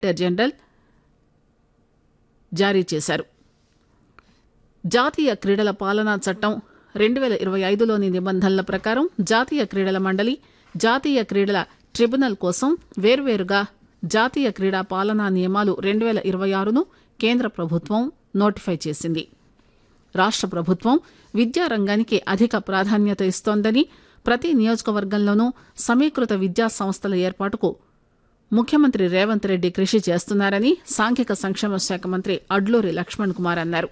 director general జారీ చేశారు జాతీయ క్రీడల పాలనా చట్టం రెండు వేల ఇరవై ఐదులోని నిబంధనల ప్రకారం జాతీయ క్రీడల మండలి జాతీయ క్రీడల ట్రిబ్యునల్ కోసం వేర్వేరుగా జాతీయ క్రీడా పాలనా నియమాలు రెండు వేల ఇరవై ఆరును కేంద్ర ప్రభుత్వం నోటిఫై చేసింది రాష్ట్ర ప్రభుత్వం విద్యారంగానికి అధిక ప్రాధాన్యత ఇస్తోందని ప్రతి నియోజకవర్గంలోనూ సమీకృత విద్యా సంస్థల ఏర్పాటుకు ముఖ్యమంత్రి రేవంత్ రెడ్డి కృషి చేస్తున్నారని సాంఘిక సంక్షేమ శాఖ మంత్రి అడ్లూరి లక్ష్మణ్ కుమార్ అన్నారు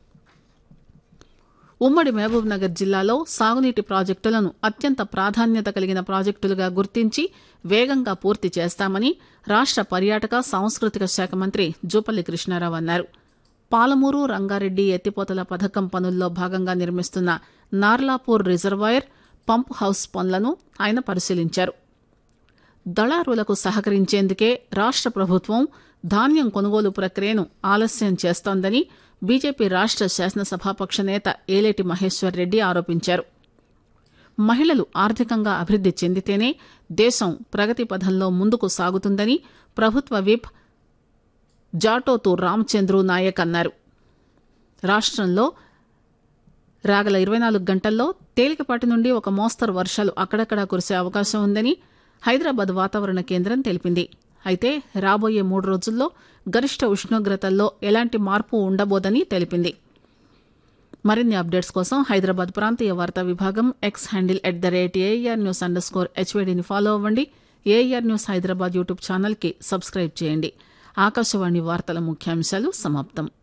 ఉమ్మడి మహబూబ్ నగర్ జిల్లాలో సాగునీటి ప్రాజెక్టులను అత్యంత ప్రాధాన్యత కలిగిన ప్రాజెక్టులుగా గుర్తించి వేగంగా పూర్తి చేస్తామని రాష్ట్ర పర్యాటక సాంస్కృతిక శాఖ మంత్రి జూపల్లి కృష్ణారావు అన్నారు పాలమూరు రంగారెడ్డి ఎత్తిపోతల పథకం పనుల్లో భాగంగా నిర్మిస్తున్న నార్లాపూర్ రిజర్వాయర్ పంప్ హౌస్ పనులను ఆయన పరిశీలించారు దళారులకు సహకరించేందుకే రాష్ట్ర ప్రభుత్వం ధాన్యం కొనుగోలు ప్రక్రియను ఆలస్యం చేస్తోందని బీజేపీ రాష్ట్ర శాసనసభాపక్ష నేత ఏలేటి మహేశ్వర్ రెడ్డి ఆరోపించారు మహిళలు ఆర్థికంగా అభివృద్ది చెందితేనే దేశం ప్రగతి పథంలో ముందుకు సాగుతుందని ప్రభుత్వ విప్ జాటోతు రామచంద్రు నాయక్ అన్నారు రాష్ట్రంలో రాగల ఇరవై నాలుగు గంటల్లో తేలికపాటి నుండి ఒక మోస్తరు వర్షాలు అక్కడక్కడా కురిసే అవకాశం ఉందని హైదరాబాద్ వాతావరణ కేంద్రం తెలిపింది అయితే రాబోయే మూడు రోజుల్లో గరిష్ట ఉష్ణోగ్రతల్లో ఎలాంటి మార్పు ఉండబోదని తెలిపింది మరిన్ని అప్డేట్స్ కోసం హైదరాబాద్ ప్రాంతీయ వార్తా విభాగం X handle at the rate AIR news under score హెచ్వేడిని ఫాలో అవ్వండి ఏఆర్ న్యూస్ హైదరాబాద్ యూట్యూబ్ ఛానల్కి సబ్స్క్రైబ్ చేయండి ఆకాశవాణి వార్తల ముఖ్యాంశాలు సమాప్తం